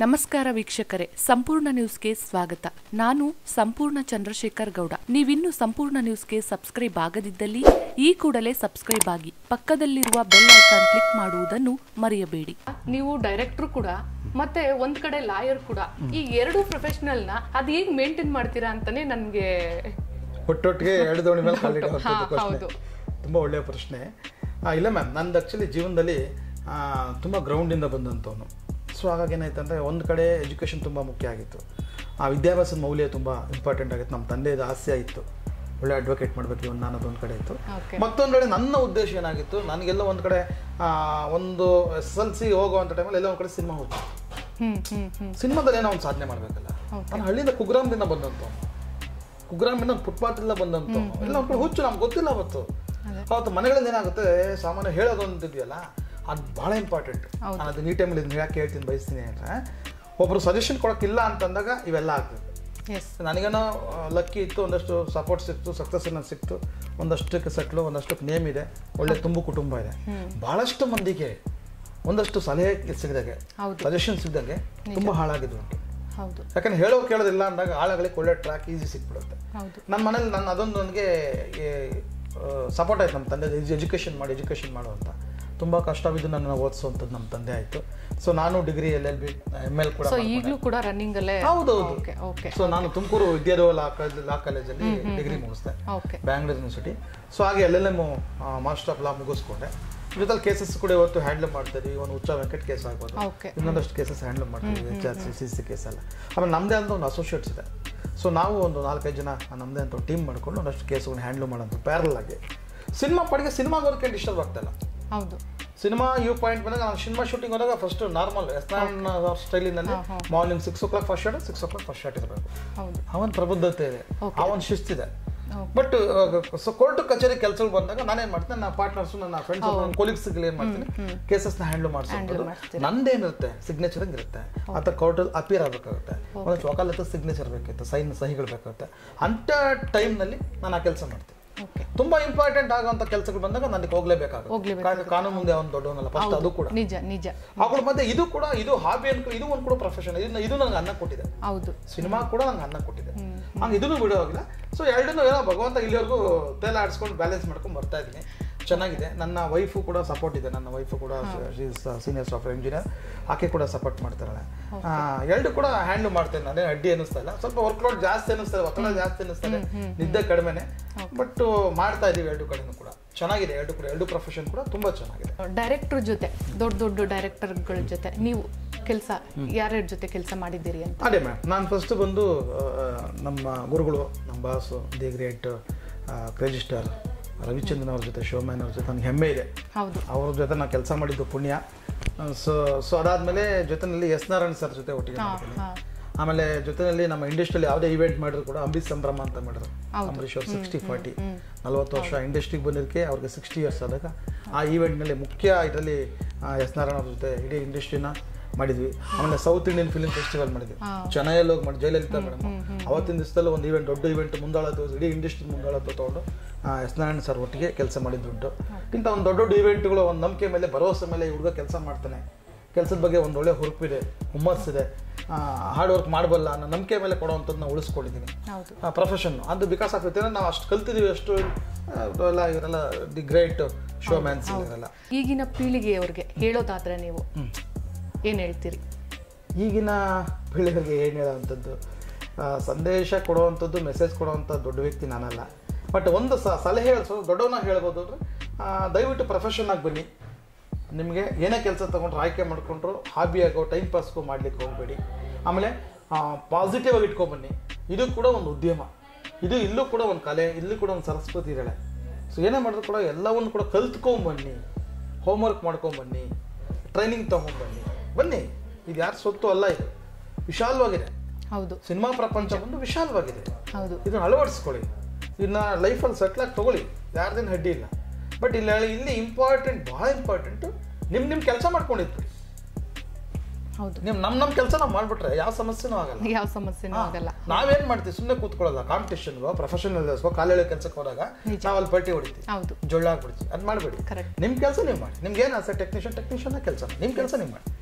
ನಮಸ್ಕಾರ ವೀಕ್ಷಕರೇ ಸಂಪೂರ್ಣ ನ್ಯೂಸ್ಗೆ ಸ್ವಾಗತ ನಾನು ಸಂಪೂರ್ಣ ಚಂದ್ರಶೇಖರ್ ಗೌಡ ನೀವಿನ್ನು ಸಂಪೂರ್ಣ ನ್ಯೂಸ್ಗೆ ಸಬ್ಸ್ಕ್ರೈಬ್ ಆಗದಿದ್ದಲ್ಲಿ ಈ ಕೂಡಲೇ ಸಬ್ಸ್ಕ್ರೈಬ್ ಆಗಿ ಪಕ್ಕದಲ್ಲಿರುವ ಬೆಲ್ ಐಕಾನ್ ಕ್ಲಿಕ್ ಮಾಡುವುದನ್ನು ಮರೆಯಬೇಡಿ ನೀವು ಡೈರೆಕ್ಟರ್ ಕೂಡ ಮತ್ತೆ ಒಂದ್ ಕಡೆ ಲಾಯರ್ ಕೂಡ ಈ ಎರಡು ಪ್ರೊಫೆಷನಲ್ ನ ಅದ್ ಹೇಗ್ ಮೇಂಟೈನ್ ಮಾಡ್ತೀರಾ ಅಂತಾನೆ ನನ್ಗೆ ಒಟ್ಟೊಟ್ಟಿಗೆ ಎರಡು ದೋಣಿ ಮೇಲೆ ಕಾಲಿಡೋ ಹಾ, ಪ್ರಶ್ನೆ ಹೌದು. ತುಂಬ ಒಳ್ಳೆಯ ಪ್ರಶ್ನೆ ಆ, ಇಲ್ಲ ಮ್ಯಾಮ್ ನಂದು ಆ್ಯಕ್ಚುಲಿ ಜೀವನದಲ್ಲಿ ಆ, ತುಂಬ ಗ್ರೌಂಡಿಂದ ಬಂದಂಥವನು ಸೊ ಹಾಗಾಗಿ ಏನಾಯ್ತು ಅಂದರೆ ಒಂದು ಕಡೆ ಎಜುಕೇಷನ್ ತುಂಬ ಮುಖ್ಯ ಆಗಿತ್ತು ಆ ವಿದ್ಯಾಭ್ಯಾಸದ ಮೌಲ್ಯ ತುಂಬ ಇಂಪಾರ್ಟೆಂಟ್ ಆಗಿತ್ತು ನಮ್ಮ ತಂದೆದು ಆಸೆ ಇತ್ತು ಒಳ್ಳೆ ಅಡ್ವೊಕೇಟ್ ಮಾಡಬೇಕು ಇವನು ನಾನು ಅದೊಂದು ಕಡೆ ಇತ್ತು Okay. ಮತ್ತೊಂದು ಕಡೆ ನನ್ನ ಉದ್ದೇಶ ಏನಾಗಿತ್ತು ನನಗೆಲ್ಲ ಒಂದು ಕಡೆ ಆ, ಒಂದು ಎಸ್ ಎಲ್ ಸಿ ಹೋಗುವಂಥ ಟೈಮಲ್ಲಿ ಎಲ್ಲ ಒಂದು ಕಡೆ ಸಿನಿಮಾ ಹೋಗ್ತು ಹ್ಮ್ ಹ್ಮ್ ಹ್ಮ್ ಸಿನಿಮಾದಲ್ಲಿ ಏನೋ ಒಂದು ಸಾಧನೆ ಮಾಡಬೇಕಲ್ಲ ನಾನು ಹಳ್ಳಿಯಿಂದ ಕುಗ್ರಾಮದಿಂದ ಬಂದಂಥವ್ನು ಕುಗ್ರಾಮಿಂದ ಫುಟ್ಪಾತಿಂದ ಬಂದಂಥವ್ನು ಎಲ್ಲ ಒಂದು ಕಡೆ ಹುಚ್ಚು ನಮ್ಗೆ ಗೊತ್ತಿಲ್ಲ ಅವತ್ತು ಅವತ್ತು ಮನೆಗಳಿಂದ ಏನಾಗುತ್ತೆ ಸಾಮಾನ್ಯ ಹೇಳೋದು ಅಂತಿದ್ಯಲ್ಲ ಅದು ಭಾಳ ಇಂಪಾರ್ಟೆಂಟ್ ನಾನು ಅದು ಈ ಟೈಮಲ್ಲಿ ಇದನ್ನ ಯಾಕೆ ಹೇಳ್ತೀನಿ ಬಯಸ್ತೀನಿ ಅಂದರೆ ಒಬ್ಬರು ಸಜೆಷನ್ ಕೊಡೋಕ್ಕಿಲ್ಲ ಅಂತಂದಾಗ ಇವೆಲ್ಲ ಆಗ್ತದೆ ಎಸ್ ನನಗೇನೋ ಲಕ್ಕಿ ಇತ್ತು ಒಂದಷ್ಟು ಸಪೋರ್ಟ್ ಸಿಕ್ತು ಸಕ್ಸಸ್ ಸಿಕ್ತು ಒಂದಷ್ಟಕ್ಕೆ ಸೆಟ್ಲು ಒಂದಷ್ಟಕ್ಕೆ ನೇಮ್ ಇದೆ ಒಳ್ಳೆ ತುಂಬು ಕುಟುಂಬ ಇದೆ ಬಹಳಷ್ಟು ಮಂದಿಗೆ ಒಂದಷ್ಟು ಸಲಹೆ ಸಿಗದಾಗೆ ಹೌದು. ಸಜೆಷನ್ ಸಿಗದಾಗೆ ತುಂಬ ಹಾಳಾಗಿದ್ದು ಉಂಟು ಹೌದು ಯಾಕಂದ್ರೆ ಹೇಳೋ ಕೇಳೋದಿಲ್ಲ ಅಂದಾಗ ಆಳಗಳಿಗೆ ಒಳ್ಳೆ ಟ್ರ್ಯಾಕ್ ಈಸಿ ಸಿಕ್ಬಿಡುತ್ತೆ ಹೌದು ನನ್ನ ಮನೇಲಿ ನನ್ನ ಅದೊಂದು ನನಗೆ ಸಪೋರ್ಟ್ ಆಯ್ತು ನಮ್ಮ ತಂದೆ ಎಜುಕೇಷನ್ ಮಾಡಿ ಎಜುಕೇಷನ್ ಮಾಡು ಅಂತ ತುಂಬ ಕಷ್ಟವಿದ್ದು ನನ್ನ ಓದಿಸುವಂಥದ್ದು ನಮ್ಮ ತಂದೆ ಆಯಿತು ಸೊ ನಾನು degree L L B M L ಕೂಡ ಸೊ ಈಗ್ಲೂ ಕೂಡ ರನ್ನಿಂಗ್ ಅಲ್ಲೇ ಹೌದೌದು ಓಕೆ ಓಕೆ ಸೊ ನಾನು ತುಮಕೂರು ವಿದ್ಯಾದೇವ ಲಾ ಕಾಲೇಜ್ ಲಾ ಕಾಲೇಜಲ್ಲಿ ಡಿಗ್ರಿ ಮುಗಿಸ್ದೆ ಓಕೆ ಬ್ಯಾಂಗ್ಳೂರ್ ಯೂನಿವರ್ಸಿಟಿ ಸೊ ಹಾಗೆ L L M master of law ಮುಗಿಸ್ಕೊಂಡೆ ಜೊತೆಲಿ ಕೇಸಸ್ ಕೂಡ ಇವತ್ತು ಹ್ಯಾಂಡಲ್ ಮಾಡ್ತಾ ಇದೀವಿ ಒಂದು ಉಚ್ಚ ವೆಂಕಟ್ ಕೇಸ್ ಆಗ್ಬೋದು ಓಕೆ ಇನ್ನೊಂದಷ್ಟು ಕೇಸಸ್ ಹ್ಯಾಂಡಲ್ ಮಾಡ್ತೀವಿ H R C C C ಕೇಸೆಲ್ಲ ಆಮೇಲೆ ನಮ್ಮದೇ ಅಂತ ಒಂದು ಅಸೋಸಿಯೇಟ್ಸ್ ಇದೆ ಸೊ ನಾವು ಒಂದು ನಾಲ್ಕೈದು ಜನ ನಮ್ಮದೇ ಅಂತ ಒಂದು ಟೀಮ್ ಮಾಡ್ಕೊಂಡು ಒಂದಷ್ಟು ಕೇಸ್ಗಳನ್ನ ಹ್ಯಾಂಡಲ್ ಮಾಡೋದು ಪ್ಯಾರಲ್ ಆಗಿ ಸಿನಿಮಾ ಪಡೆಗೆ ಸಿನಿಮಾಗೋದಕ್ಕೆ ಡಿಸ್ಟರ್ಬ್ ಆಗ್ತಾಯಿಲ್ಲ ಹೌದು ಸಿನಿಮಾ ಯು ಪಾಯಿಂಟ್ ಬಂದಾಗ ನಾನು ಸಿನಿಮಾ ಶೂಟಿಂಗ್ ಹೋದಾಗ ಫಸ್ಟ್ ನಾರ್ಮಲ್ ಎಸ್ನಾನ್ ಸ್ಟೈಲಿನಲ್ಲಿ morning six o'clock first shot six o'clock first shot ಇರಬೇಕು ಹೌದು ಅವನ ಪ್ರಬುದ್ಧತೆ ಇದೆ Okay. ಅವನ ಶಿಸ್ತಿದೆ Okay. ಬಟ್ ಸೊ ಕೋರ್ಟ್ ಕಚೇರಿ ಕೆಲಸಗಳು ಬಂದಾಗ ನಾನೇನ್ ಮಾಡ್ತೀನಿ ನನ್ನ ಪಾರ್ಟ್ನರ್ಸ್ ನನ್ನ ಫ್ರೆಂಡ್ಸ್ ನನ್ನ ಕೊಲೀಗ್ಸ್ ಏನ್ ಮಾಡ್ತೀನಿ ಕೇಸಸ್ನ ಹ್ಯಾಂಡಲ್ ಮಾಡಿಸೋದು ನಂದೇನಿರುತ್ತೆ ಸಿಗ್ನೇಚರ್ ಇರುತ್ತೆ ಆತ ಕೋರ್ಟಲ್ಲಿ ಅಪಿಯರ್ ಆಗಬೇಕಾಗುತ್ತೆ ಒಂದಷ್ಟು ವಕಾಲತ್ತು ಸಿಗ್ನೇಚರ್ ಬೇಕಿತ್ತು ಸೈನ್ ಸಹಿಗಳು ಬೇಕಾಗುತ್ತೆ ಅಂಥ ಟೈಮ್ನಲ್ಲಿ ನಾನು ಆ ಕೆಲಸ ಮಾಡ್ತೀನಿ ಓಕೆ ತುಂಬಾ ಇಂಪಾರ್ಟೆಂಟ್ ಆಗುವಂತ ಕೆಲಸಗಳು ಬಂದಾಗ ನನಗೆ ಹೋಗ್ಲೇಬೇಕಾಗುತ್ತೆ ಹೋಗ್ಲೇಬೇಕು. ಕಾರಣ ಕಾನೂನು ಮುಂದೆ ಅವ್ನು ದೊಡ್ಡವನಲ್ಲ ಫಸ್ಟ್ ಅದು ಕೂಡ ನಿಜ ನಿಜ ಅವುಗಳ ಮತ್ತೆ ಇದು ಕೂಡ ಇದು ಹಾಬಿ ಅನ್ಕೊ ಇದು ಒಂದು ಕೂಡ ಪ್ರೊಫೆಷನ್ ಇದು ಇದು ನನಗೆ ಅನ್ನ ಕೊಟ್ಟಿದೆ ಹೌದು ಸಿನಿಮಾ ಕೂಡ ನಂಗೆ ಅನ್ನ ಕೊಟ್ಟಿದೆ ಹಂಗೆ ಇದನ್ನು ಬಿಡೋಗಿಲ್ಲ ಸೊ ಎರಡನ್ನೂ ಏನೋ ಭಗವಂತ ಇಲ್ಲಿವರೆಗೂ ತೇಲ ಆಡಿಸ್ಕೊಂಡು ಬ್ಯಾಲೆನ್ಸ್ ಮಾಡ್ಕೊಂಡು ಬರ್ತಾ ಇದ್ದೀನಿ ಚೆನ್ನಾಗಿದೆ ನನ್ನ ವೈಫು ಕೂಡ ಸಪೋರ್ಟ್ ಇದೆ ನನ್ನ ವೈಫು ಕೂಡ ಸೀನಿಯರ್ ಸಾಫ್ಟ್ವೇರ್ ಇಂಜಿನಿಯರ್ ಆಕೆ ಕೂಡ ಸಪೋರ್ಟ್ ಮಾಡ್ತಾಳೆ ಆ, ಎರಡು ಕೂಡ ಹ್ಯಾಂಡಲ್ ಮಾಡ್ತೇನೆ ನಾನೇ ಅಡ್ಡಿ ಅನ್ನಿಸ್ತಾ ಇಲ್ಲ ಸ್ವಲ್ಪ ವರ್ಕ್ಲೋಡ್ ಜಾಸ್ತಿ ಅನ್ನಿಸ್ತದೆ ಒತ್ತಡ ಜಾಸ್ತಿ ಅನ್ನಿಸ್ತದೆ ನಿದ್ದೆ ಕಡಿಮೆನೆ ಬಟ್ ಮಾಡ್ತಾ ಇದೀವಿ ಎರಡು ಕಡೆನೂ ಕೂಡ ಚೆನ್ನಾಗಿದೆ ಎರಡು ಕೂಡ ಎರಡು ಪ್ರೊಫೆಷನ್ ಕೂಡ ತುಂಬಾ ಚೆನ್ನಾಗಿದೆ ಡೈರೆಕ್ಟರ್ ಜೊತೆ ದೊಡ್ಡ ದೊಡ್ಡ ಡೈರೆಕ್ಟರ್ಗಳ ಜೊತೆ ನೀವು ಕೆಲಸ ಯಾರ್ಯಾರ ಜೊತೆ ಕೆಲಸ ಮಾಡಿದ್ದೀರಿ ಅಂತ ಅದೇ ಮ್ಯಾಮ್ ನಾನು ಫಸ್ಟ್ ಬಂದು ಆ, ನಮ್ಮ ಗುರುಗಳು ನಮ್ಮ boss the great crazy star Ravichandran ಅವ್ರ ಜೊತೆ ಶೋಮ್ಯಾನ್ ಅವ್ರ ಜೊತೆ ನನಗೆ ಹೆಮ್ಮೆ ಇದೆ ಹೌದು ಅವ್ರ ಜೊತೆ ನಾನು ಕೆಲಸ ಮಾಡಿದ್ದು ಪುಣ್ಯ ಸೊ ಸೊ ಅದಾದಮೇಲೆ ಜೊತೆನಲ್ಲಿ ಎಸ್ ನಾರಾಯಣ್ ಸರ್ ಜೊತೆ ಒಟ್ಟಿಗೆ ಮಾಡಿದ್ದೀನಿ ಹಾ ಆಮೇಲೆ ಜೊತೆನಲ್ಲಿ ನಮ್ಮ ಇಂಡಸ್ಟ್ರಿಯಲ್ಲಿ ಯಾವುದೇ ಇವೆಂಟ್ ಮಾಡಿದ್ರು ಕೂಡ ಅಂಬರೀಶ್ ಸಂಭ್ರಮ ಅಂತ ಮಾಡಿದ್ರು ಅಂಬರೀಶ್ ಅವ್ರು ಸಿಕ್ಸ್ಟಿ ಫಾರ್ಟಿ ನಲ್ವತ್ತು ವರ್ಷ ಇಂಡಸ್ಟ್ರಿಗೆ ಬಂದಿದ್ದಕ್ಕೆ ಅವ್ರಿಗೆ ಸಿಕ್ಸ್ಟಿ ಇಯರ್ಸ್ ಆದಾಗ ಆ ಈವೆಂಟ್ನಲ್ಲಿ ಮುಖ್ಯ ಇದರಲ್ಲಿ ಎಸ್ ನಾರಾಯಣ ಅವ್ರ ಜೊತೆ ಇಡೀ ಇಂಡಸ್ಟ್ರಿನ ಮಾಡಿದ್ವಿ ಆಮೇಲೆ ಸೌತ್ ಇಂಡಿಯನ್ ಫಿಲ್ಮ್ ಫೆಸ್ಟಿವಲ್ ಮಾಡಿದ್ವಿ ಚೆನ್ನೈಯಲ್ಲಿ ಹೋಗಿ ಮಾಡಿ ಜಯಲಲಿತಾ ಮೇಡಮ್ ಅವತ್ತಿನ ದಿವಸದಲ್ಲಿ ಒಂದು ಇವೆಂಟ್ ದೊಡ್ಡ ಇವೆಂಟ್ ಮುಂದಾಳತ್ತು ಇಡೀ ಇಂಡಸ್ಟ್ರಿ ಮುಂದಾಳತ್ತು ತೊಗೊಂಡು ಎಸ್ ನಾರಾಯಣ ಸರ್ ಒಟ್ಟಿಗೆ ಕೆಲಸ ಮಾಡಿದ್ದುಂಟು ಇಂಥ ಒಂದು ದೊಡ್ಡ ದೊಡ್ಡ ಇವೆಂಟ್ಗಳು ಒಂದು ನಂಬಿಕೆ ಮೇಲೆ ಭರವಸೆ ಮೇಲೆ ಈ ಹುಡುಗ ಕೆಲಸ ಮಾಡ್ತಾನೆ ಕೆಲಸದ ಬಗ್ಗೆ ಒಂದು ಒಳ್ಳೆ ಹುರುಪಿದೆ ಹುಮ್ಮಸ್ಸಿದೆ ಹಾರ್ಡ್ ವರ್ಕ್ ಮಾಡಬಲ್ಲ ಅನ್ನೋ ನಂಬಿಕೆ ಮೇಲೆ ಕೊಡುವಂಥದ್ದನ್ನ ಉಳಿಸ್ಕೊಂಡಿದ್ದೀನಿ ಹೌದು ಪ್ರೊಫೆಷನ್ ಅದು ಬಿಕಾಸ್ ಆಫ್ ಇತ್ತು ನಾವು ಅಷ್ಟು ಕಲ್ತಿದ್ದೀವಿ ಅಷ್ಟು ಆ, ಇವರೆಲ್ಲ ಇವರೆಲ್ಲ ದಿ ಗ್ರೇಟ್ ಶೋ ಮ್ಯಾನ್ಸ್ ಇವರೆಲ್ಲ ಈಗಿನ ಪೀಳಿಗೆಯವ್ರಿಗೆ ಹೇಳೋದಾದ್ರೆ ನೀವು ಏನ್ ಹೇಳ್ತೀರಿ ಈಗಿನ ಪೀಳಿಗೆಗೆ ಏನು ಹೇಳೋವಂಥದ್ದು ಆ, ಸಂದೇಶ ಕೊಡುವಂಥದ್ದು ಮೆಸೇಜ್ ಕೊಡುವಂಥ ದೊಡ್ಡ ವ್ಯಕ್ತಿ ನಾನಲ್ಲ ಬಟ್ ಒಂದು ಸ ಸಲಹೆ ಹೇಳಿಸೋ ದೊಡ್ಡವನಾಗ ಹೇಳ್ಬೋದು ಅಂದರೆ ದಯವಿಟ್ಟು ಪ್ರೊಫೆಷನ್ನಾಗಿ ಬನ್ನಿ ನಿಮಗೆ ಏನೇ ಕೆಲಸ ತೊಗೊಂಡ್ರು ಆಯ್ಕೆ ಮಾಡಿಕೊಂಡ್ರು ಹಾಬಿ ಆಗೋ ಟೈಮ್ ಪಾಸ್ಗೂ ಮಾಡ್ಲಿಕ್ಕೆ ಹೋಗಬೇಡಿ ಆಮೇಲೆ ಪಾಸಿಟಿವ್ ಆಗಿ ಇಟ್ಕೊಂಬನ್ನಿ ಇದು ಕೂಡ ಒಂದು ಉದ್ಯಮ ಇದು ಇಲ್ಲೂ ಕೂಡ ಒಂದು ಕಲೆ ಇಲ್ಲೂ ಕೂಡ ಒಂದು ಸರಸ್ವತಿ ಇದ್ದಾಳೆ ಸೊ ಏನೇ ಮಾಡಿದ್ರು ಕೂಡ ಎಲ್ಲವನ್ನು ಕೂಡ ಕಲ್ತ್ಕೊಂಬನ್ನಿ ಹೋಮ್ವರ್ಕ್ ಮಾಡ್ಕೊಂಬನ್ನಿ ಟ್ರೈನಿಂಗ್ ತೊಗೊಂಬನ್ನಿ ಬನ್ನಿ ಇದು ಯಾರು ಸ್ವತ್ತು ಅಲ್ಲ ಇದು ವಿಶಾಲವಾಗಿದೆ ಹೌದು ಸಿನಿಮಾ ಪ್ರಪಂಚ ಒಂದು ವಿಶಾಲವಾಗಿದೆ ಹೌದು ಇದನ್ನ ಅಳವಡಿಸ್ಕೊಳ್ಳಿ ಇದನ್ನ ಲೈಫಲ್ಲಿ ಸೆಟ್ಲಾಗಿ ತಗೊಳ್ಳಿ ಯಾರ್ದೇನು ಅಡ್ಡಿ ಇಲ್ಲ ಬಟ್ ಇಲ್ಲಿ ಇಲ್ಲಿ ಇಂಪಾರ್ಟೆಂಟ್ ಭಾಳ ಇಂಪಾರ್ಟೆಂಟು ನಿಮ್ಮ ನಿಮ್ಮ ಕೆಲಸ ಮಾಡ್ಕೊಂಡಿದ್ರಿ ಹೌದು ನೀವು ನಮ್ಮ ನಮ್ಮ ಕೆಲಸ ನಾವು ಮಾಡಿಬಿಟ್ರೆ ಯಾವ ಸಮಸ್ಯೆನೂ ಆಗಲ್ಲ ಯಾವ ಸಮಸ್ಯೆನೂ ಆಗಲ್ಲ ನಾವೇನ್ ಮಾಡ್ತೀವಿ ಸುಮ್ಮನೆ ಕೂತ್ಕೊಳ್ಳಲ್ಲ ಕಾಂಪಿಟೇಷನ್ಗೋ ಪ್ರೊಫೆಷನಲ್ಸ್ಗೋ ಕಾಲೇಳೆ ಕೆಲಸಕ್ಕೆ ಹೋದಾಗ ನಾವು ಅಲ್ಲಿ ಪಟ್ಟಿ ಹೊಡಿತೀವಿ ಹೌದು ಜೊಳ್ಳ ಆಗ್ಬಿಡ್ತೀವಿ ಅದು ಮಾಡಬೇಡಿ ಕರೆಕ್ಟ್ ನಿಮ್ಮ ಕೆಲಸ ನೀವು ಮಾಡಿ ನಿಮ್ಗೆ ಏನು ಆಸೆ ಟೆಕ್ನಿಷಿಯನ್ ಟೆಕ್ನಿಷಿಯನ್ ಕೆಲಸ ನಿಮ್ಮ ಕೆಲಸ ನೀವು ಮಾಡಿ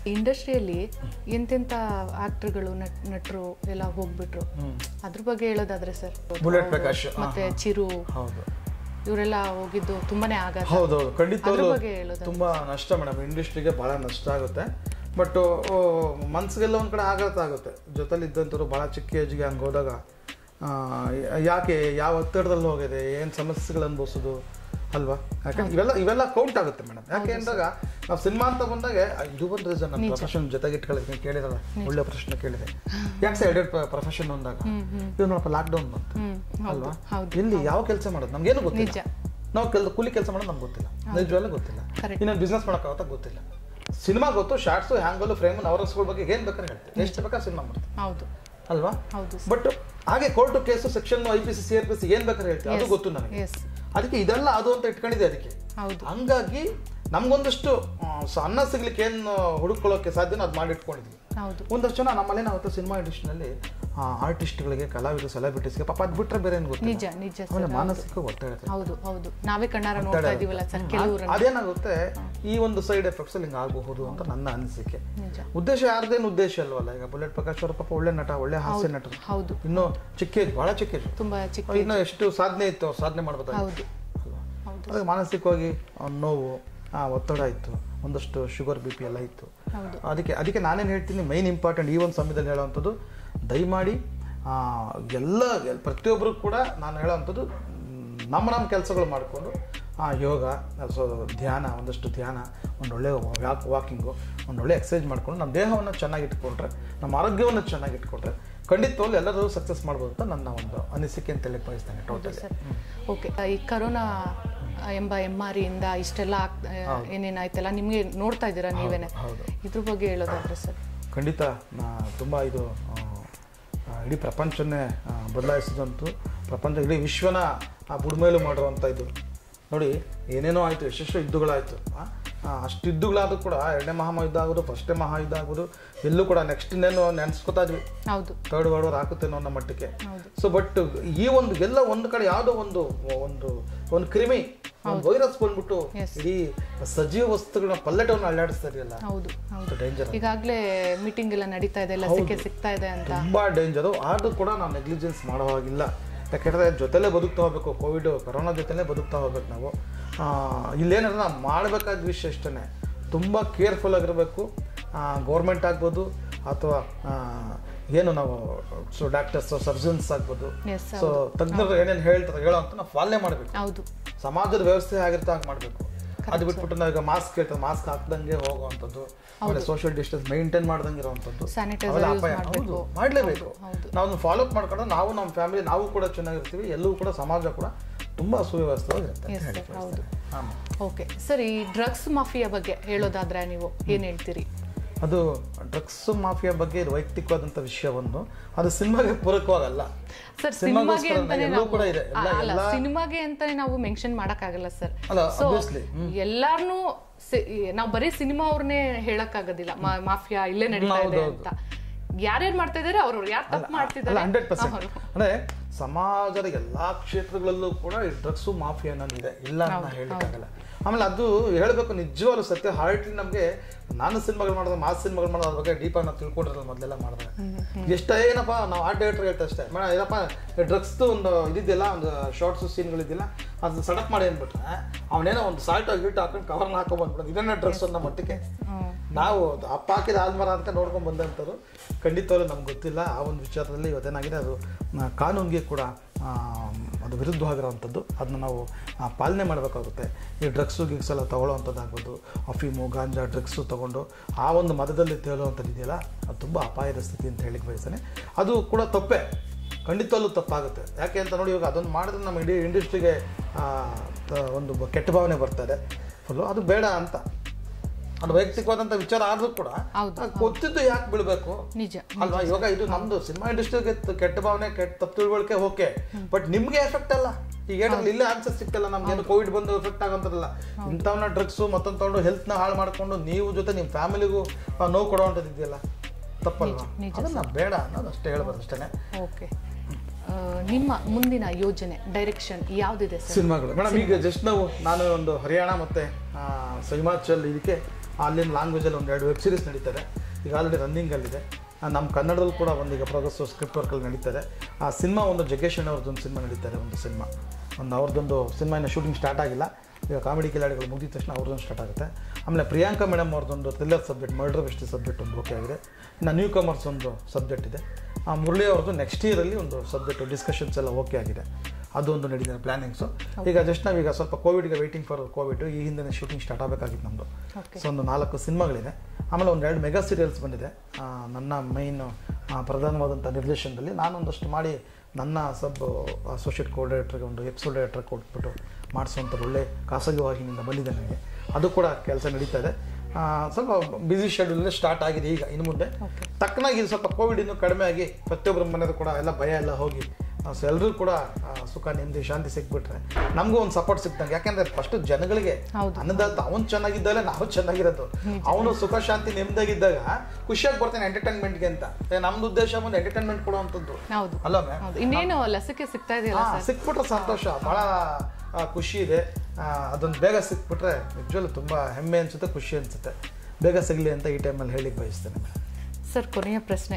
ಇಂಡಸ್ಟ್ರಿಯಲ್ಲಿ ಎಂತೆಂತ ಆಕ್ಟರ್ಗಳು ನಟರು ಎಲ್ಲ ಹೋಗ್ಬಿಟ್ರು ಅದ್ರ ಬಗ್ಗೆ ಹೇಳೋದಾದ್ರೆ ಸರ್ ಬುಲೆಟ್ ಪ್ರಕಾಶ್ ಹಾ, ಮತ್ತೆ ಚಿರು ಹೌದು ಇವರೆಲ್ಲ ಹೋಗಿದ್ದು ತುಂಬಾನೇ ಆಘಾತ ಹೌದೌದು ಖಂಡಿತ ಅದ್ರ ಬಗ್ಗೆ ಹೇಳೋದಾದ್ರೆ ತುಂಬಾ ನಷ್ಟ ಮೇಡಮ್ ಇಂಡಸ್ಟ್ರಿಗೆ ಬಹಳ ನಷ್ಟ ಆಗುತ್ತೆ ಬಟ್ ಮನ್ಸಿಗೆಲ್ಲ ಒಂದ್ ಕಡೆ ಆಘಾತ ಆಗುತ್ತೆ ಜೊತೆಲಿ ಇದ್ದಂಥವ್ರು ಬಹಳ ಚಿಕ್ಕ ಏಜ್ಗೆ ಹಂಗೆ ಹೋದಾಗ ಆ, ಯಾಕೆ ಯಾವ ಒತ್ತಡದಲ್ಲಿ ಹೋಗಿದೆ ಏನು ಸಮಸ್ಯೆಗಳು ಅನುಭವಿಸೋದು ಅಲ್ವಾ ಯಾಕಂದ್ರೆ ಇವೆಲ್ಲ ಇವೆಲ್ಲ ಕೌಂಟ್ ಆಗುತ್ತೆ ಮೇಡಮ್ ಯಾಕೆ ಅಂದಾಗ ನಾವು ಸಿನಿಮಾ ಅಂತ ಬಂದಾಗ ಆ, ಇದು ಒಂದು ರೀಸನ್ ನಮ್ಮ ಪ್ರೊಫೆಷನ್ ಜೊತೆಗೆ ಇಟ್ಕೊಳ್ಳೋದಕ್ಕೆ ಕೇಳಿರಲ್ಲ ಒಳ್ಳೆ ಪ್ರಶ್ನೆ ಕೇಳಿದೆ ಯಾಕೆ ಸರ್ ಎರಡೆರಡು ಪ್ರೊಫೆಷನ್ ಅಂದಾಗ ಇದು ನೋಡಪ್ಪ ಲಾಕ್ಡೌನ್ ಬಂತು ಅಲ್ವಾ ಎಲ್ಲಿ ಯಾವ ಕೆಲಸ ಮಾಡೋದು ನಮ್ಗೇನು ಗೊತ್ತಿಲ್ಲ ನಿಜ. ನಾವು ಕೆಲ್ ಕೂಲಿ ಕೆಲಸ ಮಾಡೋದು ನಮ್ಗೆ ಗೊತ್ತಿಲ್ಲ ನಿಜವಾಗ್ಲೂ ಗೊತ್ತಿಲ್ಲ Correct. ಇನ್ನೊಂದು ಬಿಸ್ನೆಸ್ ಮಾಡೋಕ್ಕಾಗತ್ತ ಗೊತ್ತಿಲ್ಲ ಸಿನಿಮಾ ಗೊತ್ತು ಶಾರ್ಟ್ಸು ಹ್ಯಾಂಗಲ್ಲು ಫ್ರೇಮ್ ನವರಸ್ಗಳ ಬಗ್ಗೆ ಏನು ಬೇಕಾದ್ರೆ ಹೇಳ್ತೀವಿ ಎಷ್ಟು ಬೇಕಾದ್ರೆ ಸಿನಿಮಾ ಮಾಡ್ತೀವಿ ಹೌದು ಅಲ್ವಾ ಹೌದು ಬಟ್ ಹಾಗೆ court case section I P C C R P C ಏನು ಬೇಕಾದ್ರೆ ಹೇಳ್ತೀವಿ ಅದು ಗೊತ್ತು ನನಗೆ ಎಸ್ ಅದಕ್ಕೆ ಇದೆಲ್ಲ ಅದು ಅಂತ ಇಟ್ಕೊಂಡಿದೆ ಅದಕ್ಕೆ ಹೌದು ಹಂಗಾಗಿ ನಮ್ಗೊಂದಷ್ಟು ಆ, ಸ- ಅನ್ನ ಸಿಗ್ಲಿಕ್ಕೆ ಏನು ಹುಡುಕೊಳ್ಳೋಕೆ ಸಾಧ್ಯನೋ ಅದು ಮಾಡಿ ಇಟ್ಕೊಂಡಿದ್ವಿ ಹೌದು ಒಂದಷ್ಟು ಜನ ನಮ್ಮಲ್ಲಿ ಅವತ್ತು ಸಿನಿಮಾ ಇಂಡಸ್ಟ್ರಿನಲ್ಲಿ ಆರ್ಟಿಸ್ಟ್ಗಳಿಗೆ ಕಲಾವಿದರು ಸೆಲೆಬ್ರಿಟೀಸ್ಗೆ ಪಾಪ ಅದು ಬಿಟ್ರೆ ಬೇರೆ ಏನು ಗೊತ್ತಿಲ್ಲ ನಿಜ ನಿಜ ಆಮೇಲೆ ಸರ್ ಮಾನಸಿಕ ಒತ್ತಡ ಇರುತ್ತೆ. ಹೌದು ಹೌದು ನಾವೇ ಕಣ್ಣಾರ ನೋಡ್ತಾ ಇದೀವಲ್ಲ ಸರ್ ಕೆಲವರು ಅದೇನಾಗುತ್ತೆ ಈ ಒಂದು ಸೈಡ್ ಎಫೆಕ್ಟ್ಸ್ ಅಲ್ಲಿ ಹಿಂಗೆ ಆಗಬಹುದು ಅಂತ ನನ್ನ ಅನಿಸಿಕೆ ನಿಜ ಉದ್ದೇಶ ಯಾರ್ದೇನು ಉದ್ದೇಶ ಅಲ್ವಲ್ಲ ಈಗ ಬುಲೆಟ್ ಪ್ರಕಾಶ್ ಅವರ ಪಾಪ ಒಳ್ಳೆ ನಟ ಒಳ್ಳೆ ಹಾಸ್ಯ ನಟರು ಹೌದು ಇನ್ನು ಚಿಕ್ಕ ಏಜ್ ಬಹಳ ಚಿಕ್ಕ ಏಜ್ ತುಂಬಾ ಚಿಕ್ಕ ಇನ್ನು ಎಷ್ಟು ಸಾಧನೆ ಇತ್ತು ಅವ್ರು ಸಾಧನೆ ಮಾಡ್ಬೋದಾಗಿತ್ತು ಹೌದು ಅಲ್ವಾ ಹೌದು ಅದೇ ಮಾನಸಿಕವಾಗಿ ಅವ್ನ್ ನೋವು ಆ ಒತ್ತಡ ಇತ್ತು ಒಂದಷ್ಟು ಶುಗರ್ ಬಿ ಪಿ ಎಲ್ಲ ಇತ್ತು ಹೌದು ಅದಕ್ಕೆ ಅದಕ್ಕೆ ನಾನೇನು ಹೇಳ್ತೀನಿ ಮೈನ್ ಇಂಪಾರ್ಟೆಂಟ್ ಈ ಒಂದು ಸಮಯದಲ್ಲಿ ಹೇಳೋವಂಥದ್ದು ದಯಮಾಡಿ ಆ, ಎಲ್ಲ ಪ್ರತಿಯೊಬ್ಬರು ಕೂಡ ನಾನು ಹೇಳೋವಂಥದ್ದು ಮ್, ನಮ್ಮ ನಮ್ಮ ಕೆಲಸಗಳು ಮಾಡಿಕೊಂಡು ಆ ಯೋಗ ಸೊ ಧ್ಯಾನ ಒಂದಷ್ಟು ಧ್ಯಾನ ಒಂದೊಳ್ಳೆ ವಾಕ್ ವಾಕಿಂಗು ಒಂದೊಳ್ಳೆ ಎಕ್ಸಸೈಸ್ ಮಾಡ್ಕೊಂಡು ನಮ್ಮ ದೇಹವನ್ನು ಚೆನ್ನಾಗಿ ಇಟ್ಕೊಂಡ್ರೆ ನಮ್ಮ ಆರೋಗ್ಯವನ್ನು ಚೆನ್ನಾಗಿ ಇಟ್ಕೊಂಡ್ರೆ ಖಂಡಿತವಾಗ್ಲೂ ಎಲ್ಲರೂ ಸಕ್ಸಸ್ ಮಾಡ್ಬೋದು ಅಂತ ನನ್ನ ಒಂದು ಅನಿಸಿಕೆ ಅಂತ ಹೇಳಿ ಬಯಸ್ತೇನೆ ಟೋಟಲಿ ಸರ್ ಓಕೆ ಈ ಕರೋನಾ ಎಂಬ ಎಮ್ಮಾರಿಯಿಂದ ಇಷ್ಟೆಲ್ಲ ಆಗ್- ಏನೇನಾಯ್ತಲ್ಲ ನಿಮ್ಗೆ ನೋಡ್ತಾ ಇದ್ದೀರಾ ನೀವೇನೆ ಹೌದು ಇದ್ರ ಬಗ್ಗೆ ಹೇಳೋದಾದ್ರೆ ಸರ್ ಖಂಡಿತ ನಾ ತುಂಬ ಇದು ಆ, ಆ, ಇಡೀ ಪ್ರಪಂಚನೇ ಆ, ಬದಲಾಯಿಸಿದಂತು ಪ್ರಪಂಚ ಇಡೀ ವಿಶ್ವನ ಆ ಬುಡ್ಮೇಲು ಮಾಡಿರುವಂಥ ಇದು ನೋಡಿ ಏನೇನೋ ಆಯಿತು ಎಷ್ಟೆಷ್ಟು ಯುದ್ಧಗಳಾಯಿತು ಅಷ್ಟು ಯುದ್ಧಗಳಾದರೂ ಕೂಡ ಎರಡನೇ ಮಹಾಯುದ್ಧ ಆಗೋದು ಫಸ್ಟೇ ಮಹಾಯುದ್ಧ ಆಗೋದು ಎಲ್ಲೂ ಕೂಡ ನೆಕ್ಸ್ಟ್ ಇನ್ನೇನು ನೆನೆಸ್ಕೊತಾ ಇದ್ವಿ ಹೌದು ಥರ್ಡ್ ವರ್ಲ್ಡ್ ವಾರ್ ಆಗುತ್ತೇನೋ ಅನ್ನೋ ಮಟ್ಟಕ್ಕೆ ಹೌದು. ಸೊ ಬಟ್ ಈ ಒಂದು ಎಲ್ಲ ಒಂದು ಕಡೆ ಯಾವುದೋ ಒಂದು ಒಂದು ಒಂದು ಕ್ರಿಮಿ ಒಂದು ವೈರಸ್ ಬಂದ್ಬಿಟ್ಟು Yes. ಇಡೀ ಸಜೀವ ವಸ್ತುಗಳನ್ನ ಪಲ್ಲಟವನ್ನು ಅಲ್ಲಾಡಿಸ್ತಾ ಇದೆಯಲ್ಲ ಹೌದು ಹೌದು ಡೇಂಜರ್ ಈಗಾಗ್ಲೇ ಮೀಟಿಂಗ್ ಎಲ್ಲ ನಡೀತಾ ಇದೆ ಎಲ್ಲ ಸಿಕ್ಕೆ ಸಿಗ್ತಾ ಇದೆ ಅಂತ ತುಂಬಾ ಡೇಂಜರು ಆದ್ರೂ ಕೂಡ ನಾವು ನೆಗ್ಲಿಜೆನ್ಸ್ ಮಾಡೋ ಹಾಗಿಲ್ಲ ಯಾಕೆಂದ್ರೆ ಜೊತೆಲೇ ಬದುಕ್ತಾ ಹೋಗ್ಬೇಕು ಕೋವಿಡ್ ಕೊರೋನಾ ಜೊತೆಲೇ ಬದುಕ್ತಾ ಹೋಗ್ಬೇಕು ನಾವು ಆ, ಇಲ್ಲೇನಾದ್ರೆ ನಾವು ಮಾಡಬೇಕಾದ ವಿಷಯ ಇಷ್ಟೇ ತುಂಬ ಕೇರ್ಫುಲ್ ಆಗಿರಬೇಕು ಗೌರ್ಮೆಂಟ್ ಆಗ್ಬೋದು ಅಥವಾ ಆ, ಏನು ನಾವು ಸೊ ಡಾಕ್ಟರ್ಸ್ ಸರ್ಜನ್ಸ್ ಆಗ್ಬೋದು Yes, ಸೊ ತಜ್ಞರು ಏನೇನು ಹೇಳ್ತಾರೆ ಹೇಳೋ ಅಂತ ನಾವು ಪಾಲನೆ ಮಾಡಬೇಕು ಹೌದು ಸಮಾಜದ ವ್ಯವಸ್ಥೆ ಆಗಿರ್ತಾ ಹಾಗೆ ಮಾಡಬೇಕು ಅದು ಬಿಟ್ಬಿಟ್ಟು ನಾವೀಗ ಮಾಸ್ಕ್ ಇರ್ತದೆ ಮಾಸ್ಕ್ ಹಾಕ್ದಂಗೆ ಹೋಗುವಂಥದ್ದು ಆಮೇಲೆ ಸೋಷಿಯಲ್ ಡಿಸ್ಟೆನ್ಸ್ ಮೇಂಟೈನ್ ಮಾಡ್ದಂಗೆ ಇರುವಂಥದ್ದು Sanitizer ಅವೆಲ್ಲ use ಅಪಾಯ ಮಾಡ್ಬೇಕು. ಹೌದು ಮಾಡಲೇಬೇಕು ಹೌದು. ನಾವು ಫಾಲೋ ಅಪ್ ಮಾಡ್ಕೊಂಡು ನಾವು ನಮ್ಮ ಫ್ಯಾಮಿಲಿ ನಾವು ಕೂಡ ಚೆನ್ನಾಗಿರ್ತೀವಿ ಎಲ್ಲವೂ ಕೂಡ ಸಮಾಜ ಕೂಡ ತುಂಬಾ ಸುವ್ಯವಸ್ಥಿತವಾಗಿರುತ್ತೆ ಅಂತ Yes, ಹೇಳಿ sir, ಹೌದು. ಬಯಸ್ತೇನೆ. ಆಮೇಲೆ ಓಕೆ ಸರ್ ಈ ಡ್ರಗ್ಸ್ ಮಾಫಿಯಾ ಬಗ್ಗೆ ಹೇಳೋದಾದ್ರೆ ನೀವು ಏನ್ ಹೇಳ್ತೀರಿ ಅದು ಡ್ರಗ್ಸ್ ಮಾಫಿಯಾ ಬಗ್ಗೆ ಇದು ವೈಯಕ್ತಿಕವಾದಂಥ ವಿಷಯವನ್ನು ಅದು ಸಿನಿಮಾಗೆ ಪೂರಕವಾಗಲ್ಲ ಸರ್ ಸಿನಿಮಾಗೋಸ್ಕರ ಸಿನಿಮಾಗೆ ಅಂತಾನೆ ಎಲ್ಲವೂ ನಾವು ಕೂಡ ಇದೆ ಎಲ್ಲ ಅಲ್ಲ ಎಲ್ಲ ಸಿನಿಮಾಗೆ ಅಂತಾನೆ ನಾವು ಮೆನ್ಷನ್ ಮಾಡಕ್ ಆಗಲ್ಲ ಸರ್ ಅಲ್ಲ, ಸೊ obviously, ಎಲ್ಲಾರ್ನು ನಾವು ಬರೀ ಸಿನಿಮಾ ಅವ್ರನ್ನೇ ಹೇಳಕ್ ಆಗೋದಿಲ್ಲ ಮಾಫಿಯಾ ಇಲ್ಲೇ ನಡೀತಾ ಇದೆ ಹೌದು, ಅಂತ ಯಾರ್ಯಾರು ಮಾಡ್ತಾ ಇದಾರೆ ಅವ್ರವ್ರು ಯಾರು ತಪ್ಪು ಅಲ್ಲ ಮಾಡ್ತಿದ್ದಾರೆ ಹಂಡ್ರೆಡ್ ಪರ್ಸೆಂಟ್ ಅವ್ರು. ಅಂದ್ರೆ ಸಮಾಜದ ಎಲ್ಲಾ ಕ್ಷೇತ್ರಗಳಲ್ಲೂ ಕೂಡ ಈ ಡ್ರಗ್ಸು ಮಾಫಿಯಾ ಅನ್ನೋದು ಇದೆ ಇಲ್ಲ ಅಂತ ಹೇಳಿಕ್ಕಾಗಲ್ಲ ಆಮೇಲೆ ಅದು ಹೇಳಬೇಕು ನಿಜವಾಗ್ಲೂ ಸತ್ಯ ಹಾರ್ಟ್ಲಿ ನಮಗೆ ನಾನು ಸಿನಿಮಾಗಳು ಮಾಡಿದ್ರೆ ಮಾಸ್ ಸಿನಿಮಾಗಳು ಮಾಡೋದು ಅದ್ರ ಬಗ್ಗೆ ಡೀಪಾಗಿ ನಾವು ತಿಳ್ಕೊಂಡಿರಲ್ಲ ಮೊದಲೆಲ್ಲ ಮಾಡಿದ್ರೆ ಎಷ್ಟೇ ಏನಪ್ಪ ನಾವು ಆರ್ಟ್ ಡೈರೆಕ್ಟರ್ ಹೇಳ್ತಾ ಅಷ್ಟೇ ಮೇಡಮ್ ಏನಪ್ಪ ಡ್ರಗ್ಸ್ದು ಒಂದು ಇದಿದೆಯಲ್ಲ ಒಂದು ಶಾರ್ಟ್ಸ್ ಸೀನ್ಗಳಿದೆಯಲ್ಲ ಅದು ಸಡಕ್ ಮಾಡಿ ಅಂದ್ಬಿಟ್ರೆ ಅವನೇನೋ ಒಂದು ಸಾಲ್ಟ್ ಗಿಲ್ಟ್ ಹಾಕೊಂಡು ಕವರ್ನ ಹಾಕೊಂಡ್ ಬಂದ್ಬಿಡೋದು ಇದನ್ನೇ ಡ್ರಗ್ಸ್ ಅನ್ನೋ ಮಟ್ಟಿಗೆ ಹ್ಮ್. ನಾವು ಅದು ಅಪ್ಪ ಹಾಕಿದ ಆಲ್ಮರ ಅಂತ ನೋಡ್ಕೊಂಡು ಬಂದಂಥದ್ದು ಖಂಡಿತವಾಗ್ಲೂ ನಮ್ಗೆ ಗೊತ್ತಿಲ್ಲ ಆ ಒಂದು ವಿಚಾರದಲ್ಲಿ ಇವತ್ತೇನಾಗಿದೆ ಅದು ಆ, ಕಾನೂನಿಗೆ ಕೂಡ ಆ, ಅದು ವಿರುದ್ಧವಾಗಿರೋವಂಥದ್ದು ಅದನ್ನ ನಾವು ಆ, ಪಾಲನೆ ಮಾಡಬೇಕಾಗುತ್ತೆ ಈ ಡ್ರಗ್ಸು ಗಿಗ್ಸ್ ಎಲ್ಲ ತೊಗೊಳ್ಳೋವಂಥದ್ದಾಗ್ಬೋದು ಅಫೀಮು ಗಾಂಜಾ ಡ್ರಗ್ಸು ತೊಗೊಂಡು ಆ ಒಂದು ಮದದಲ್ಲಿ ತೇಲುವಂಥದ್ದು ಇದೆಯಲ್ಲ ಅದು ತುಂಬ ಅಪಾಯದ ಸ್ಥಿತಿ ಅಂತ ಹೇಳಿಕ್ಕೆ ಬಯಸ್ತೇನೆ ಅದು ಕೂಡ ತಪ್ಪೇ ಖಂಡಿತವಲ್ಲೂ ತಪ್ಪಾಗುತ್ತೆ ಯಾಕೆ ಅಂತ ನೋಡಿ ಇವಾಗ ಅದನ್ನು ಮಾಡಿದ್ರೆ ನಮ್ಮ ಇಡೀ ಇಂಡಸ್ಟ್ರಿಗೆ ಒಂದು ಬ- ಕೆಟ್ಟ ಭಾವನೆ ಬರ್ತದೆ ಫುಲ್ಲು ಅದು ಬೇಡ ಅಂತ ಅದು ವೈಯಕ್ತಿಕವಾದಂಥ ವಿಚಾರ ಆದ್ರೂ ಕೂಡ ಹೌದು, ಆ ಗೊತ್ತಿದ್ದು ಯಾಕೆ ಬಿಡಬೇಕು ನಿಜ ಅಲ್ವಾ ಇವಾಗ ಇದು ನಮ್ದು ಸಿನಿಮಾ ಇಂಡಸ್ಟ್ರಿಗೆ ಕೆಟ್ಟ ಭಾವನೆ ಕೆಟ್ಟ ತಪ್ಪು ತಿಳುವಳಿಕೆ ಓಕೆ ಬಟ್ ನಿಮ್ಗೆ ಎಫೆಕ್ಟ್ ಅಲ್ಲ ಈಗ ಏನಾದ್ರು ಇಲ್ಲೇ ಆನ್ಸರ್ ಸಿಕ್ತಲ್ಲ ನಮ್ಗೆ ಏನು ಕೋವಿಡ್ ಬಂದು ಎಫೆಕ್ಟ್ ಆಗಂತದಲ್ಲ ಇಂಥವನ್ನ ಡ್ರಗ್ಸು ಮತ್ತೊಂದು ತಗೊಂಡು ಹೆಲ್ತ್ನ ಹಾಳು ಮಾಡ್ಕೊಂಡು ನೀವು ಜೊತೆ ನಿಮ್ಮ ಫ್ಯಾಮಿಲಿಗೂ ನೋವು ಕೊಡುವಂಥದ್ದು ಇದೆಯಲ್ಲ ತಪ್ಪಲ್ವಾ ನಿಜ, ಅದನ್ನ ಬೇಡ ಅನ್ನೋದು ಅಷ್ಟೇ ಹೇಳ್ಬೋದು ಅಷ್ಟೇ ಓಕೆ ಆ, ನಿಮ್ಮ ಮುಂದಿನ ಯೋಜನೆ ಡೈರೆಕ್ಷನ್ ಯಾವ್ದಿದೆ ಸರ್ ಸಿನಿಮಾಗಳು ಮೇಡಮ್ ಈಗ ಜಸ್ಟ್ ನಾವು ನಾನು ಒಂದು ಹರಿಯಾಣ ಮತ್ತೆ ಆ, ಹಿಮಾಚಲ್ ಇದಕ್ಕೆ ಅಲ್ಲಿನ ಲ್ಯಾಂಗ್ವೇಜಲ್ಲಿ ಒಂದು ಎರಡು ವೆಬ್ ಸೀರೀಸ್ ನಡೀತಾರೆ ಈಗ ಆಲ್ರೆಡಿ ರನ್ನಿಂಗಲ್ಲಿದೆ ನಮ್ಮ ಕನ್ನಡದಲ್ಲೂ ಕೂಡ ಒಂದು ಈಗ ಪ್ರೋಗ್ರೆಸ್ ಸ್ಕ್ರಿಪ್ಟ್ ವರ್ಕಲ್ಲಿ ನಡೀತಾರೆ ಆ ಸಿನಿಮಾ ಒಂದು ಜಗ್ಗೇಶ್ ಅಣ್ಣ ಅವ್ರದ್ದೊಂದು ಸಿನಿಮಾ ನಡೀತಾರೆ ಒಂದು ಸಿನಿಮಾ ಒಂದು ಅವ್ರದ್ದೊಂದು ಸಿನಿಮಾ ಇನ್ನು ಶೂಟಿಂಗ್ ಸ್ಟಾರ್ಟ್ ಆಗಿಲ್ಲ ಈಗ ಕಾಮಿಡಿ ಕಿಲಾಡಿಗಳು ಮುಗಿದ ತಕ್ಷಣ ಅವ್ರದ್ದೊಂದು ಸ್ಟಾರ್ಟ್ ಆಗುತ್ತೆ ಆಮೇಲೆ ಪ್ರಿಯಾಂಕಾ ಮೇಡಮ್ ಅವ್ರದ್ದೊಂದು thriller subject murder best subject ಒಂದು ಓಕೆ ಆಗಿದೆ ಇನ್ನು ನ್ಯೂ ಕಮರ್ಸ್ ಒಂದು ಸಬ್ಜೆಕ್ಟ್ ಇದೆ ಆ ಮುರಳಿ ಅವ್ರದ್ದು ನೆಕ್ಸ್ಟ್ ಇಯರಲ್ಲಿ ಒಂದು ಸಬ್ಜೆಕ್ಟು ಡಿಸ್ಕಷನ್ಸ್ ಎಲ್ಲ ಓಕೆ ಆಗಿದೆ ಅದು ಒಂದು ನಡೀತಿದೆ ಪ್ಲಾನಿಂಗ್ಸು ಈಗ ಜಸ್ಟ್ ನಾವೀಗ ಸ್ವಲ್ಪ ಕೋವಿಡ್ಗೆ ವೆಯ್ಟಿಂಗ್ ಫಾರ್ ಕೋವಿಡ್ ಈ ಹಿಂದೆ ಶೂಟಿಂಗ್ ಸ್ಟಾರ್ಟ್ ಆಗಬೇಕಾಗಿತ್ತು ನಮ್ಮದು Okay. ಸೊ ಒಂದು ನಾಲ್ಕು ಸಿನಿಮಾಗಳಿದೆ ಆಮೇಲೆ ಒಂದು ಎರಡು ಮೆಗಾ ಸೀರಿಯಲ್ಸ್ ಬಂದಿದೆ ಆ, ನನ್ನ ಮೈನ್ ಪ್ರಧಾನವಾದಂಥ ನಿರ್ದೇಶನದಲ್ಲಿ ನಾನೊಂದಷ್ಟು ಮಾಡಿ ನನ್ನ ಸಬ್ ಅಸೋಸಿಯೇಟ್ ಕೋಆರ್ಡಿನೇಟರ್ಗೆ ಒಂದು ಎಪಿಸೋಡ್ ಡೈರೆಕ್ಟರ್ ಕೊಟ್ಬಿಟ್ಟು ಮಾಡಿಸುವಂಥ ಒಳ್ಳೆ ಖಾಸಗಿ ವಾಹಿನಿಯಿಂದ ಬಂದಿದೆ ನನಗೆ ಅದು ಕೂಡ ಕೆಲಸ ನಡೀತಾ ಇದೆ ಆ, ಸ್ವಲ್ಪ ಬ್ಯುಸಿ ಶೆಡ್ಯೂಲಲ್ಲಿ ಸ್ಟಾರ್ಟ್ ಆಗಿದೆ ಈಗ ಇನ್ನು ಮುಂದೆ ತಕ್ಕನಾಗಿ ಇದು ಸ್ವಲ್ಪ ಕೋವಿಡ್ ಇನ್ನೂ ಕಡಿಮೆ ಆಗಿ ಪ್ರತಿಯೊಬ್ಬರ ಮನೆಯದು ಕೂಡ ಎಲ್ಲ ಭಯ ಎಲ್ಲ ಹೋಗಿ ಸೊ ಎಲ್ಲರೂ ಕೂಡ ಆ, ಸುಖ ನೆಮ್ಮದಿ ಶಾಂತಿ ಸಿಕ್ಬಿಟ್ರೆ ನಮಗೂ ಒಂದು ಸಪೋರ್ಟ್ ಸಿಕ್ತಂಗೆ ಯಾಕೆಂದ್ರೆ ಫಸ್ಟ್ ಜನಗಳಿಗೆ ಹೌದು. ಅನ್ನದಾತ ಅವನು ಚೆನ್ನಾಗಿದ್ದಾಲೆ ನಾವು ಚೆನ್ನಾಗಿರೋದು ಅವನು ಸುಖ ಶಾಂತಿ ನೆಮ್ಮದಿಯಾಗಿದ್ದಾಗ ಖುಷಿಯಾಗಿ ಬರ್ತಾನೆ ಎಂಟರ್ಟೈನ್ಮೆಂಟ್ಗೆ ಅಂತ ಏ, ನಮ್ದು ಉದ್ದೇಶ ಒಂದು ಎಂಟರ್ಟೈನ್ಮೆಂಟ್ ಕೊಡುವಂಥದ್ದು ಹೌದು ಅಲ್ಲ ಮ್ಯಾಮ್ ಹೌದು ಇನ್ನೇನು ಲಸಿಕೆ ಸಿಗ್ತಾ ಇದೆಯಲ್ಲ ಸರ್ ಸಿಕ್ಬಿಟ್ರೆ ಸಂತೋಷ ಭಾಳ ಆ, ಖುಷಿ ಇದೆ ಆ, ಅದೊಂದು ಬೇಗ ಸಿಕ್ಬಿಟ್ರೆ ನಿಜವಲ್ಲೂ ತುಂಬ ಹೆಮ್ಮೆ ಅನ್ಸುತ್ತೆ ಖುಷಿ ಅನ್ಸುತ್ತೆ ಬೇಗ ಸಿಗಲಿ ಅಂತ ಈ ಟೈಮಲ್ಲಿ ಹೇಳಿಕ್ ಬಯಸ್ತೇನೆ ಸರ್ ಕೊನೆಯ ಪ್ರಶ್ನೆ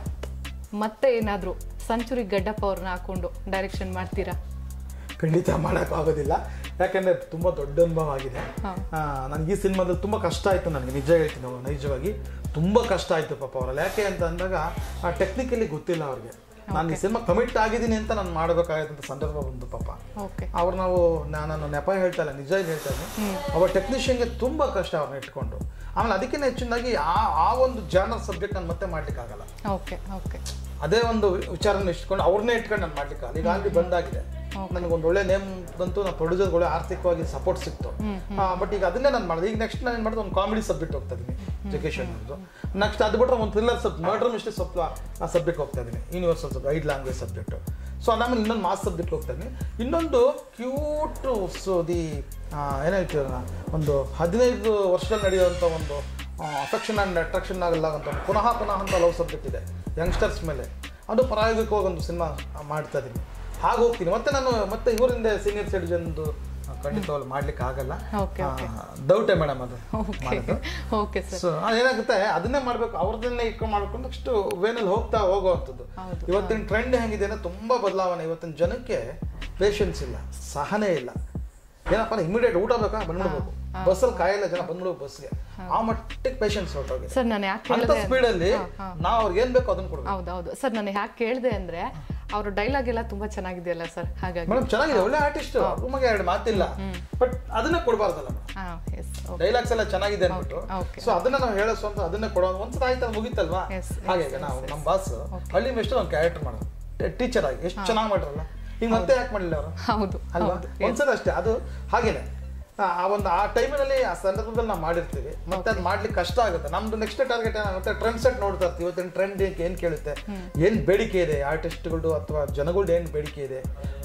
ಮತ್ತೆ ಏನಾದರೂ ಸಂಚುರಿ ಗಡ್ಡಪ್ಪ ಅವ್ರನ್ನ ಹಾಕೊಂಡು ಡೈರೆಕ್ಷನ್ ಮಾಡ್ತೀರಾ ಖಂಡಿತ ಮಾಡೋಕ್ಕಾಗೋದಿಲ್ಲ ಯಾಕೆಂದರೆ ತುಂಬ ದೊಡ್ಡ ಅನುಭವ ಆಗಿದೆ ಹಾ. ನನಗೆ ಈ ಸಿನಿಮಾದಲ್ಲಿ ತುಂಬ ಕಷ್ಟ ಆಯಿತು ನನಗೆ ನಿಜ ಹೇಳ್ತೀನಿ ಅವ್ರು ನೈಜವಾಗಿ ತುಂಬ ಕಷ್ಟ ಆಯಿತು ಪಾಪ ಅವರಲ್ಲಿ ಯಾಕೆ ಅಂತ ಅಂದಾಗ ಆ ಟೆಕ್ನಿಕಲಿ ಗೊತ್ತಿಲ್ಲ ಅವ್ರಿಗೆ ನಾನು ಈ ಸಿನಿಮಾ ಕಮಿಟ್ ಆಗಿದ್ದೀನಿ ಅಂತ ನಾನು ಮಾಡಬೇಕಾಗಿದ್ದಂಥ ಸಂದರ್ಭ ಬಂದು ಪಾಪ ಓಕೆ ಅವ್ರು ನಾವು ನಾನು ನೆಪ ಹೇಳ್ತಾ ಇಲ್ಲ ನಿಜ ಹೇಳ್ತಾ ಇದ್ದೀನಿ ಅವ ಟೆಕ್ನಿಷಿಯನ್ಗೆ ತುಂಬ ಕಷ್ಟ ಅವ್ರನ್ನ ಇಟ್ಕೊಂಡು ಆಮೇಲೆ ಅದಕ್ಕಿಂತ ಹೆಚ್ಚಿನಾಗಿ ಆ ಆ ಒಂದು ಜಾನರ್ ಸಬ್ಜೆಕ್ಟ್ ನಾನು ಮತ್ತೆ ಮಾಡ್ಲಿಕ್ಕಾಗಲ್ಲ ಓಕೆ ಓಕೆ ಅದೇ ಒಂದು ವಿಚಾರನ ಇಟ್ಕೊಂಡು ಅವ್ರನ್ನೇ ಇಟ್ಕೊಂಡು ನಾನು ಮಾಡ್ಲಿಕ್ಕೆ ಈಗ ಆಲ್ರೆಡಿ ಬಂದಾಗಿದೆ ನನಗೊಂದು ಒಳ್ಳೆ ನೇಮ್ ಬಂತು ನಾನು ಪ್ರೊಡ್ಯೂಸರ್ ಒಳ್ಳೆ ಆರ್ಥಿಕವಾಗಿ ಸಪೋರ್ಟ್ ಸಿಕ್ತು ಬಟ್ ಈಗ ಅದನ್ನೇ ನಾನು ಮಾಡಿದೆ ಈಗ ನೆಕ್ಸ್ಟ್ ನಾನು ಏನು ಮಾಡಿದೆ ಒಂದು ಕಾಮಿಡಿ ಸಬ್ಜೆಕ್ಟ್ ಹೋಗ್ತಾ ಇದ್ದೀನಿ ಎಜುಕೇಶನ್ ಅನ್ನೋದು ನೆಕ್ಸ್ಟ್ ಅದು ಬಿಟ್ಟರೆ ಒಂದು ಥ್ರಿಲ್ಲರ್ ಸಬ್ ಮರ್ಡರ್ ಮಿಸ್ಟೇಕ್ ಸ್ವಲ್ಪ ಆ ಸಬ್ಜೆಕ್ಟ್ ಹೋಗ್ತಾ ಇದ್ದೀನಿ ಯೂನಿವರ್ಸಲ್ ಸಬ್ ಐಡ್ ಲ್ಯಾಂಗ್ವೇಜ್ ಸಬ್ಜೆಕ್ಟು ಸೊ ಅದಾದ್ಮೇಲೆ ಇನ್ನೊಂದು ಮಾಸ್ ಸಬ್ಜೆಕ್ಟ್ ಹೋಗ್ತಾ ಇದ್ದೀನಿ ಇನ್ನೊಂದು ಕ್ಯೂಟ್ ಸೊ ದಿ ಏನು ಹೇಳ್ತೀವಿ ಅದನ್ನ, ಒಂದು ಹದಿನೈದು ವರ್ಷದಲ್ಲಿ ನಡೆಯುವಂಥ ಒಂದು ಅಫೆಕ್ಷನ್ ಆ್ಯಂಡ್ ಅಟ್ರಾಕ್ಷನ್ ಆಗಲ್ಲ ಅಂತ ಒಂದು ಪುನಃ ಪುನಃ ಅಂತ ಲವ್ ಸಬ್ಜೆಕ್ಟ್ ಇದೆ ಯಂಗ್ಸ್ಟರ್ಸ್ ಮೇಲೆ ಅದು ಪ್ರಾಯೋಗಿಕವಾಗಿ ಒಂದು ಸಿನಿಮಾ ಮಾಡ್ತಾ ಇದ್ದೀನಿ ಹಾಗೆ ಹೋಗ್ತೀನಿ ಮತ್ತೆ ನಾನು ಮತ್ತೆ ಇವರಿಂದ ಸೀನಿಯರ್ ಸಿಟಿಜನ್ದು ಖಂಡಿತವಾಗ್ಲು ಮಾಡ್ಲಿಕ್ಕೆ ಆಗಲ್ಲ Okay, okay. ಡೌಟೇ ಮೇಡಮ್ ಅದು ಓಕೆ ಮಾಡೋದು ಓಕೆ ಸರ್ ಸೊ ಏನಾಗುತ್ತೆ ಅದನ್ನೇ ಮಾಡ್ಬೇಕು ಅವ್ರದನ್ನೇ ಇಟ್ಕೊಂಡು ಮಾಡ್ಬೇಕು ನೆಕ್ಸ್ಟ್ ವೇನಲ್ಲಿ ಹೋಗ್ತಾ ಹೋಗುವಂಥದ್ದು ಹೌದು. ಇವತ್ತಿನ ಟ್ರೆಂಡ್ ಹೆಂಗಿದೆ ಅಂದ್ರೆ ತುಂಬಾ ಬದಲಾವಣೆ ಇವತ್ತಿನ ಜನಕ್ಕೆ ಪೇಷನ್ಸ್ ಇಲ್ಲ ಸಹನೆ ಇಲ್ಲ ಏನಪ್ಪ ಇಮಿಡಿಯೇಟ್ ಊಟ ಬೇಕಾ ಬಂದ್ಬಿಡ್ಬೇಕು ಬಸ್ಸಲ್ಲಿ ಕಾಯಲ್ಲ ಜನ ಬಂದ್ಬಿಡ್ಬೇಕು ಬಸ್ಗೆ ಆ ಮಟ್ಟಿಗೆ ಪೇಷನ್ಸ್ ಹೊರಟೋಗಿದೆ ಸರ್ ನಾನು ಯಾಕೆ ಅಂತ ಕೇಳಿದೆ ಸ್ಪೀಡಲ್ಲಿ ನಾವು ಅವ್ರಿಗೆ ಏನ್ ಬೇಕೋ ಅದನ್ನ ಕೊಡ್ಬೇಕು ಹೌದೌದು ಸರ್ ನಾನು ಯಾಕೆ ಕೇಳಿದೆ ಅಂದ್ರೆ ಅವ್ರ ಡೈಲಾಗ್ ಎಲ್ಲ ತುಂಬಾ ಚೆನ್ನಾಗಿದೆಯಲ್ಲ ಸರ್ ಹಾಗಾಗಿ ಮೇಡಮ್ ಚೆನ್ನಾಗಿದೆ ಒಳ್ಳೆ ಆರ್ಟಿಸ್ಟ್ ರೂಮಗೆ ಎರಡು ಮಾತಿಲ್ಲ ಬಟ್ ಅದನ್ನ ಕೊಡಬಾರ್ದಲ್ಲ ಹಾ ಎಸ್ ಡೈಲಾಗ್ಸ್ ಎಲ್ಲ ಚೆನ್ನಾಗಿದೆ ಅಂದ್ಬಿಟ್ಟು okay. ಸೊ ಅದನ್ನ ನಾವು ಹೇಳೋ ಸ್ವಂತ ಅದನ್ನೇ ಕೊಡೋ ಒಂದ್ಸಲ ಆಯ್ತು ಮುಗಿತಲ್ವಾ Yes, yes, ಹಾಗೆ ಈಗ ನಾವು ನಮ್ಮ ಬಾಸ್ ಹಳ್ಳಿ ಮೇಷ್ಟು ಒಂದು ಕ್ಯಾರೆಕ್ಟರ್ ಮಾಡೋದು ಟೀಚರ್ ಆಗಿ ಎಷ್ಟು ಚೆನ್ನಾಗಿ ಮಾಡಿರಲ್ಲ ಈಗ ಮತ್ತೆ ಯಾಕೆ ಮಾಡಲಿಲ್ಲ ಅವರು ಹೌದು ಅಲ್ವಾ ಹೌದು ಒಂದ್ಸಲ ಅಷ್ಟೇ ಅದು ಹಾಗೇನೆ ಆ ಆ ಒಂದು ಆ ಟೈಮಿನಲ್ಲಿ ಆ ಸಂದರ್ಭದಲ್ಲಿ ನಾವು ಮಾಡಿರ್ತೀವಿ ಮತ್ತೆ ಅದು ಮಾಡ್ಲಿಕ್ಕೆ ಕಷ್ಟ ಆಗುತ್ತೆ ನಮ್ದು ನೆಕ್ಸ್ಟ್ ಟಾರ್ಗೆಟ್ ಏನಾಗುತ್ತೆ ಟ್ರೆಂಡ್ ಸೆಟ್ ನೋಡ್ತಾ ಇರ್ತೀವಿ ಇವತ್ತಿನ ಟ್ರೆಂಡ್ ಏನ್ ಕೇಳುತ್ತೆ ಏನ್ ಬೇಡಿಕೆ ಇದೆ ಆರ್ಟಿಸ್ಟ್ಗಳು ಅಥವಾ ಜನಗಳ್ದು ಏನು ಬೇಡಿಕೆ ಇದೆ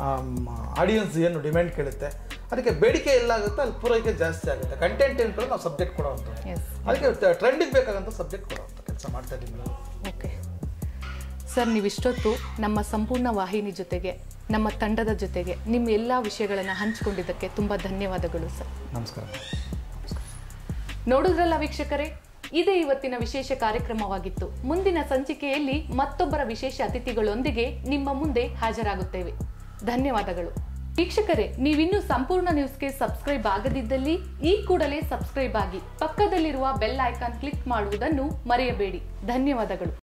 ಆಡಿಯನ್ಸ್ ಏನು ಡಿಮ್ಯಾಂಡ್ ಕೇಳುತ್ತೆ ಅದಕ್ಕೆ ಬೇಡಿಕೆ ಎಲ್ಲಾಗುತ್ತೆ ಅಲ್ಲಿ ಪೂರೈಕೆ ಜಾಸ್ತಿ ಆಗುತ್ತೆ ಕಂಟೆಂಟ್ ಏನು ನಾವು ಸಬ್ಜೆಕ್ಟ್ ಕೊಡೋವಂಥದ್ದು ಎಸ್ ಅದಕ್ಕೆ ಟ್ರೆಂಡಿಗೆ ಬೇಕಾಗಂತ ಸಬ್ಜೆಕ್ಟ್ ಕೊಡೋವಂಥ ಕೆಲಸ ಮಾಡ್ತಾ ಇದ್ದೀವಿ ನಾವು ಓಕೆ ಸರ್ ನೀವಿಷ್ಟೊತ್ತು ನಮ್ಮ ಸಂಪೂರ್ಣ ವಾಹಿನಿ ಜೊತೆಗೆ ನಮ್ಮ ತಂಡದ ಜೊತೆಗೆ ನಿಮ್ಮ ಎಲ್ಲ ವಿಷಯಗಳನ್ನು ಹಂಚಿಕೊಂಡಿದ್ದಕ್ಕೆ ತುಂಬ ಧನ್ಯವಾದಗಳು ಸರ್ ನಮಸ್ಕಾರ ನೋಡಿದ್ರಲ್ಲ ವೀಕ್ಷಕರೇ ಇದೇ ಇವತ್ತಿನ ವಿಶೇಷ ಕಾರ್ಯಕ್ರಮವಾಗಿತ್ತು ಮುಂದಿನ ಸಂಚಿಕೆಯಲ್ಲಿ ಮತ್ತೊಬ್ಬರ ವಿಶೇಷ ಅತಿಥಿಗಳೊಂದಿಗೆ ನಿಮ್ಮ ಮುಂದೆ ಹಾಜರಾಗುತ್ತೇವೆ ಧನ್ಯವಾದಗಳು ವೀಕ್ಷಕರೇ ನೀವಿನ್ನೂ ಸಂಪೂರ್ಣ ನ್ಯೂಸ್ಗೆ ಸಬ್ಸ್ಕ್ರೈಬ್ ಆಗದಿದ್ದಲ್ಲಿ ಈ ಕೂಡಲೇ ಸಬ್ಸ್ಕ್ರೈಬ್ ಆಗಿ ಪಕ್ಕದಲ್ಲಿರುವ ಬೆಲ್ ಐಕಾನ್ ಕ್ಲಿಕ್ ಮಾಡುವುದನ್ನು ಮರೆಯಬೇಡಿ ಧನ್ಯವಾದಗಳು